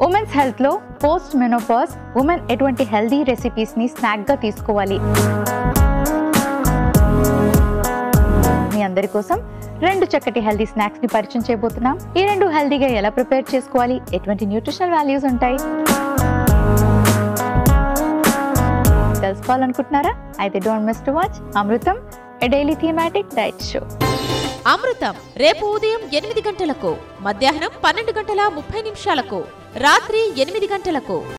women's health లో post menopause women ఎటువంటి healthy recipes ని స్నాక్ గా తీసుకోవాలి మీ అందరి కోసం రెండు చక్కటి హెల్దీ స్నాక్స్ ని పరిచయం చేయబోతున్నాం ఈ రెండు హెల్దీగా ఎలా ప్రిపేర్ చేసుకోవాలి ఎటువంటి న్యూట్రిషనల్ వాల్యూస్ ఉంటాయి తెలుసుకోవాలనుకుంటున్నారా అయితే don't miss to watch Amrutham a daily thematic diet show Amrutham రేపు ఉదయం ఎనిమిది గంటలకు మధ్యాహ్నం పన్నెండు గంటల ముప్పై నిమిషాలకు రాత్రి ఎనిమిది గంటలకు